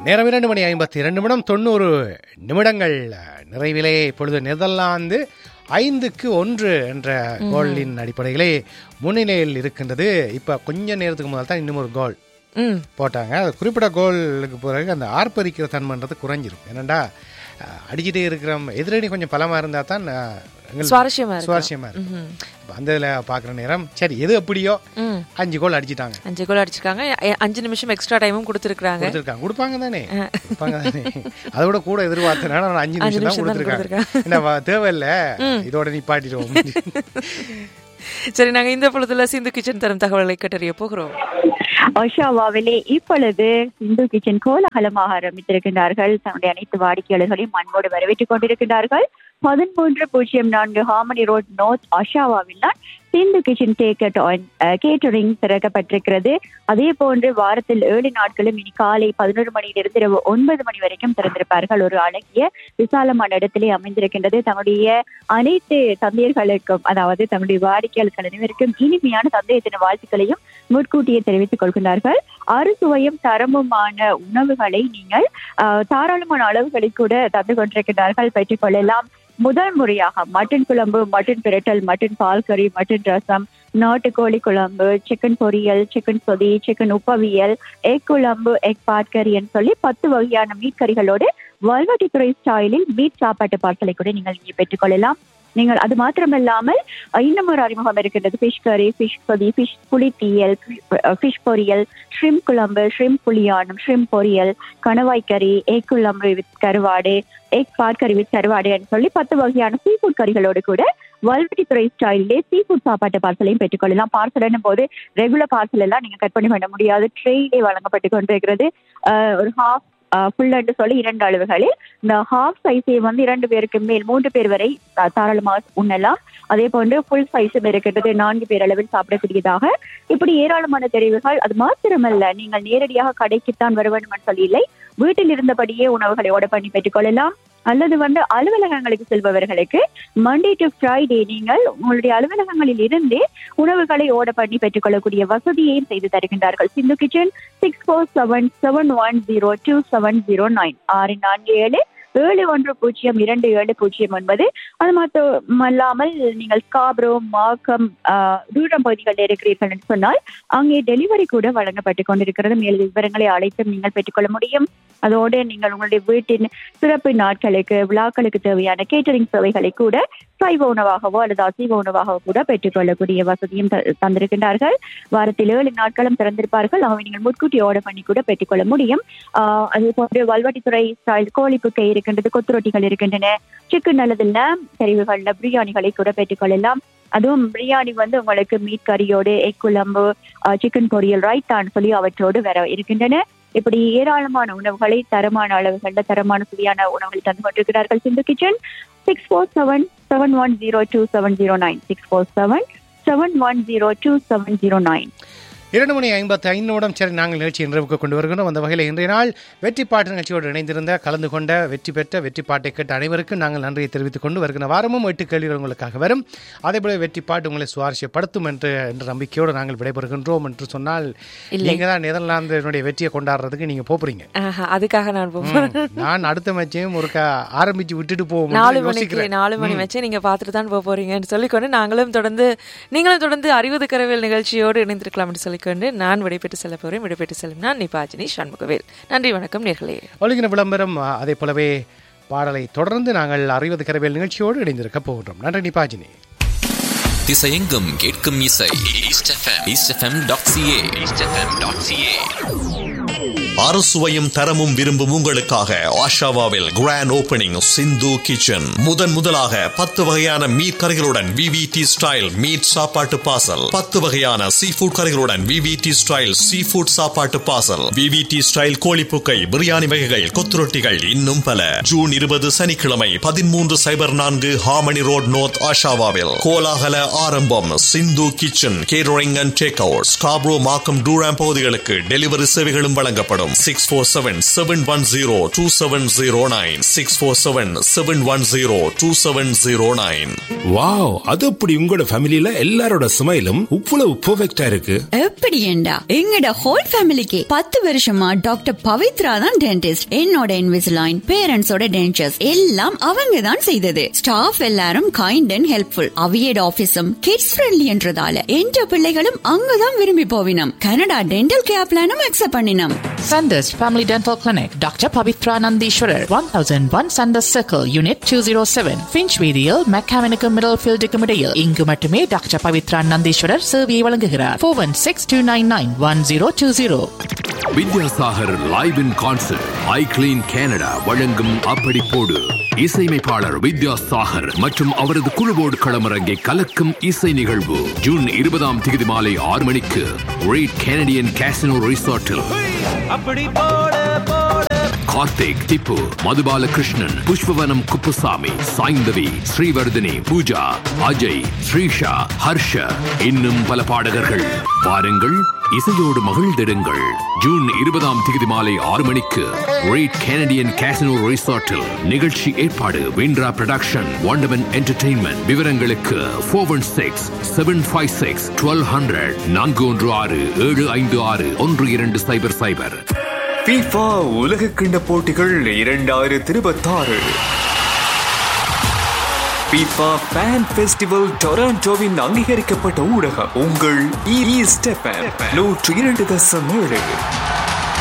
நேரம் இரண்டு மணி ஐம்பத்தி இரண்டு நிமிடம் தொண்ணூறு நிமிடங்கள் நிறைவிலே இப்பொழுது நெதர்லாந்து ஐந்துக்கு ஒன்று என்ற கோலின் அடிப்படையிலே முன்னிலையில் இருக்கின்றது இப்போ கொஞ்ச நேரத்துக்கு முதல் தான் இன்னும் ஒரு கோல் ம் போட்டாங்க அது குறிப்பிட்ட கோலுக்கு பிறகு அந்த ஆர்ப்பரிக்கிற தன்மைன்றது குறைஞ்சிரும் ஏன்னாண்டா அஹ், அடிச்சிட்டே இருக்கிற எதிரணி கொஞ்சம் பலமாக இருந்தால் தான் அஹ், எங்களுக்கு சுவாரஸ்யமா இருக்கு சுவாரஸ்யமாக இருக்கும் இப்ப அந்த இதில் பார்க்குற நேரம் சரி எது எப்படியோ ம் அஞ்சு கோல் அடிச்சிட்டாங்க அஞ்சு கோல் அடிச்சிருக்காங்க எ- அஞ்சு நிமிஷம் எக்ஸ்ட்ரா டைமும் கொடுத்துருக்காங்க கொடுத்துருக்காங்க கொடுப்பாங்க தானே கொடுப்பாங்க தானே அதை விட கூட எதிர்பார்த்தனால நான் அஞ்சு நிமிஷம் தான் நிமிஷம் தான் கொடுத்துருக்காங்க என்ன வ- தேவையில்ல இதோட நிப்பாட்டிடுவோம் சரி நாங்க இந்த பொழுதுல சிந்து கிச்சன் தரும் தகவலை கேட்டறிய போகிறோம் ஒஷாவாவிலே இப்பொழுது இந்து கிச்சன் கோலாகலமாக ஆரம்பித்திருக்கின்றார்கள் தன்னுடைய அனைத்து வாடிக்கையாளர்களையும் அன்போடு வரவேற்றுக் கொண்டிருக்கின்றார்கள் பதிமூன்று பூஜ்ஜியம் நான்கு ஹார்மனி ரோட் நோர்த் ஒஷாவாவில் தான் சிந்து கிச்சன் டேக்கட் கேட்டரிங் திறக்கப்பட்டிருக்கிறது அதே போன்று வாரத்தில் ஏழு நாட்களும் இனி காலை பதினோரு மணியிலிருந்து இரவு ஒன்பது மணி வரைக்கும் திறந்திருப்பார்கள் ஒரு அழகிய விசாலமான இடத்திலே அமைந்திருக்கின்றது தன்னுடைய அனைத்து தந்தையர்களுக்கும் அதாவது தன்னுடைய வாடிக்கையாளர்கள் அனைவருக்கும் இனிமையான தந்தைய தின வாழ்த்துக்களையும் முன்கூட்டியே தெரிவித்துக் கொள்கிறார்கள் அறுசுவையும் தரமுமான உணவுகளை நீங்கள் ஆஹ், தாராளமான அளவுகளில் கூட தந்து கொண்டிருக்கிறார்கள் பெற்றுக் கொள்ளலாம் முதல் முறையாக மட்டன் குழம்பு மட்டன் பிரட்டல் மட்டன் பால் கறி மட்டன் ரசம் நாட்டுக்கோழி குழம்பு சிக்கன் பொரியல் சிக்கன் சொதி சிக்கன் உப்பவியல் எக் குழம்பு எக் பாட்கரின்னு சொல்லி பத்து வகையான மீட் கறிகளோடு வல்வட்டித்துறை ஸ்டைலில் மீட் சாப்பாட்டு பார்சலை கூட நீங்கள் இங்கே பெற்றுக்கொள்ளலாம் நீங்கள் அது மாத்திரமல்லாமல் அஹ், இன்னும் ஒரு அறிமுகம் இருக்கின்றது ஃபிஷ் கறி ஃபிஷ் பொதி ஃபிஷ் புளித்தீயல் ஃபிஷ் பொரியல் ஷ்ரிம் குழம்பு ஷ்ரிம் புளியானம் ஷ்ரிம் பொரியல் கணவாய் கறி எக் குழம்பு வித் கருவாடு எக் பாட்கறி வித் கருவாடு சொல்லி பத்து வகையான சீ ஃபுட் கறிகளோடு கூட வல்வெட்டித்துறை ஸ்டைலிலே சீ ஃபுட் சாப்பாட்டு பார்சலையும் பெற்றுக்கொள்ளலாம் பார்சல் போது ரெகுலர் பார்சல் எல்லாம் நீங்க கட் பண்ணி பண்ண முடியாது ட்ரெயிலே வழங்கப்பட்டு கொண்டிருக்கிறது அஹ், ஒரு ஹாஃப் ஃபுல் என்று சொல்லி இரண்டு அளவுகளில் இந்த ஹாஃப் சைஸை வந்து இரண்டு பேருக்கு மேல் மூன்று பேர் வரை தா- தாராளமாக உண்ணலாம் அதே போன்று ஃபுல் சைஸும் இருக்கின்றது நான்கு பேர் அளவில் சாப்பிடக்கூடியதாக இப்படி ஏராளமான தெரிவுகள் அது மாத்திரமல்ல நீங்கள் நேரடியாக கடைக்குத்தான் வர வேண்டும் என்று சொல்லி இல்லை வீட்டில் இருந்தபடியே உணவுகளை ஆர்டர் பண்ணி பெற்றுக்கொள்ளலாம் அல்லது வந்து அலுவலகங்களுக்கு செல்பவர்களுக்கு மண்டே டு ஃப்ரைடே நீங்கள் உங்களுடைய அலுவலகங்களில் இருந்தே உணவுகளை ஆர்டர் பண்ணி பெற்றுக்கொள்ளக்கூடிய வசதியையும் செய்து தருகின்றார்கள் Sindhu kitchen six four seven seven one zero two seven zero nine ஆறு நான்கு ஏழு ஏழு ஒன்று பூஜ்ஜியம் இரண்டு ஏழு பூஜ்ஜியம் ஒன்பது அது மட்டுமல்லாமல் நீங்கள் ஸ்காப்ரோ மார்க்கம் தூரம் பகுதிகளில் இருக்கிறீர்கள் என்று சொன்னால் அங்கே டெலிவரி கூட வழங்கப்பட்டு கொண்டிருக்கிறது மேலும் விவரங்களை அழைத்தும் நீங்கள் பெற்றுக்கொள்ள முடியும் அதோடு நீங்கள் உங்களுடைய வீட்டின் சிறப்பு நாட்களுக்கு விழாக்களுக்கு தேவையான கேட்டரிங் சேவைகளை கூட சைவ உணவாகவோ அல்லது அசைவ உணவாகவோ கூட பெற்றுக்கொள்ளக்கூடிய வசதியும் த- தந்திருக்கின்றார்கள் வாரத்தில் ஏழு நாட்களும் திறந்திருப்பார்கள் அவை நீங்கள் முன்கூட்டி ஆர்டர் பண்ணி கூட பெற்றுக்கொள்ள முடியும் ஆஹ் அதே போன்று வல்வட்டித்துறை ஸ்டைல் கோழி புக்கை இருக்கின்றது கொத்து ரொட்டிகள் இருக்கின்றன சிக்கன் அல்லது lamb தெரிவுகள்ல பிரியாணிகளை கூட பெற்றுக்கொள்ளலாம் அதுவும் பிரியாணி வந்து உங்களுக்கு மீட் கறியோடு எக் குழம்பு சிக்கன் பொரியல் ரைத்தான் சொல்லி அவற்றோடு வர இருக்கின்றன இப்படி ஏராளமான உணவுகளை தரமான அளவுகளில் தரமான சுவையான உணவுகளை தந்து கொண்டிருக்கிறார்கள் Sindhu kitchen six four seven seven one zero two seven zero nine six four seven seven one zero two seven zero nine இரண்டு மணி ஐம்பத்தி ஐந்து நிமிடம் சரி நாங்கள் நிகழ்ச்சி நிறைவுக்கு கொண்டு வருகிறோம் அந்த வகையில் இன்றைய நாள் வெற்றி பாட்டு நிகழ்ச்சியோடு இணைந்திருந்த கலந்து கொண்ட வெற்றி பெற்ற வெற்றி பாட்டை கேட்ட அனைவருக்கும் நாங்கள் நன்றியை தெரிவித்துக் கொண்டு வருகிற வாரமும் எட்டு கேள்விகள் உங்களுக்காக வரும் அதேபோல வெற்றி பாட்டு உங்களை சுவாரஸ்யப்படுத்தும் என்று என்ற நம்பிக்கையோடு நாங்கள் விடைபெறுகின்றோம் என்று சொன்னால் நீங்க தான் நெதர்லாந்தினுடைய வெற்றியை கொண்டாடுறதுக்கு நீங்க போறீங்க ஆஹா, அதுக்காக நான் போகிறேன் நான் அடுத்த மேட்சையும் ஒரு ஆரம்பிச்சு விட்டுட்டு போவோம் நாலு மணிக்கு நாலு மணி வச்சு நீங்க பார்த்துட்டு தான் போக போறீங்கன்னு சொல்லிக்கொண்டு நாங்களும் தொடர்ந்து நீங்களும் தொடர்ந்து அறிவது கரவேல் நிகழ்ச்சியோடு இணைந்திருக்கலாம் என்று சொல்லிக்கொண்டு நான் விடைபெற்று செல்ல போறேன் விடைபெற்று செல்லும் நான் நிபாஜினி சண்முகவேல் நன்றி வணக்கம் நேர்களே ஒழுங்கின விளம்பரம் அ, அதே போலவே பாடலை தொடர்ந்து நாங்கள் அறிவது கரவேல் நிகழ்ச்சியோடு இணைந்திருக்க போகின்றோம் நன்றி நிபாஜினி திசையெங்கும் கேட்கும் இசை East FM eastfm.ca eastfm.ca அறுசுவையும் தரமும் விரும்பும் உங்களுக்காக ஆஷாவாவில் கிராண்ட் ஓபனிங் சிந்து கிச்சன் முதன் முதலாக பத்து வகையான மீட் கறிகளுடன் விவிடி ஸ்டைல் மீட் சாப்பாட்டு பாசல் பத்து வகையான சீ ஃபுட் கறிகளுடன் விவிடி ஸ்டைல் சீ ஃபுட் சாப்பாட்டு பாசல் விவிடி ஸ்டைல் கோழிப்புக்கை பிரியாணி வகைகள் கொத்துரொட்டிகள் இன்னும் பல ஜூன் இருபது சனிக்கிழமை பதிமூன்று சைபர் நான்கு ஹாமனி ரோட் நோர்த் ஆஷாவாவில் கோலாகல ஆரம்பம் Sindhu kitchen catering and take out Scarborough Markham Durham பகுதிகளுக்கு டெலிவரி சேவைகளும் வழங்கப்படும் six four seven seven one zero two seven zero nine six four seven seven one zero two seven zero nine wow அது அப்படி உங்களோட ஃபேமிலில எல்லாரோட ஸ்மைலும் இவ்வளவு பெர்ஃபெக்ட்டா இருக்கு எப்படி ஏண்டா எங்கட ஹோல் ஃபேமிலிக்கு பத்து வருஷமா டாக்டர் பவித்ரா தான் டென்டிஸ்ட் என்னோட இன்விசிலைன் பேரண்ட்ஸோட டென்டர்ஸ் எல்லாம் அவங்க தான் செய்தது ஸ்டாஃப் எல்லாரும் கைண்ட் அண்ட் ஹெல்ப்ஃபுல் அவியட் ஆபீஸும் கிட்ஸ் ஃப்ரெண்ட்லி என்றதால என்ற பிள்ளைகளும் அங்கதான் விரும்பி போவினம் கனடா டென்டல் கேர் பிளானும் அக்செப்ட் பண்ணினோம் Sanders Family Dental Clinic, Dr. Pavitra Nandishwarar, 1001 Sanders Circle, Unit 207, Finchweedial, Mechanical Middlefield Decomedial. இங்கு மட்டுமே டாக்டர் பவித்ரா நந்தீஸ்வரர் சேவையை வழங்குகிறார் four one six two nine nine one zero two zero Vidyasagar live in concert I clean Canada வழங்கும் அப்படி போடு இசையமைப்பாளர் வித்யாசாகர் மற்றும் அவரது குழுவோடு களமிறங்கி கலக்கும் இசை நிகழ்வு ஜூன் இருபதாம் தேதி மாலை ஆறு மணிக்கு ரேட் கனடியன் கேசினோ ரிசார்ட்டில் கார்த்திக் திப்பு மதுபாலகிருஷ்ணன் புஷ்பவனம் குப்புசாமி சாய்ந்தவி ஸ்ரீவர்தினி பூஜா அஜய் ஸ்ரீஷா ஹர்ஷ இன்னும் பல பாடகர்கள் வாருங்கள் இசையோடு மகிழ்ந்திடுங்கள் ஜூன் இருபதாம் தேதி மாலை ஆறு மணிக்கு ரேட் கனடியன் கேசினோ ரிசார்ட்டில் நிகழ்ச்சி ஏற்பாடு விண்ட்ரா ப்ரொடக்ஷன் வாண்டமன் என்டர்டெயின்மெண்ட் விவரங்களுக்கு four one six seven five six twelve hundred நான்கு ஒன்று ஆறு ஏழு ஐந்து ஆறு ஒன்று இரண்டு சைபர் சைபர் FIFA உலக கிண்ட போட்டிகள் இரண்டாயிரத்தி இருபத்தாறு FIFA ஃபேன் ஃபெஸ்டிவல் டொராண்டோவின் அங்கீகரிக்கப்பட்ட ஊடகம் உங்கள் இ ஸ்டெப் நூற்றி இரண்டு தசம் ஏழு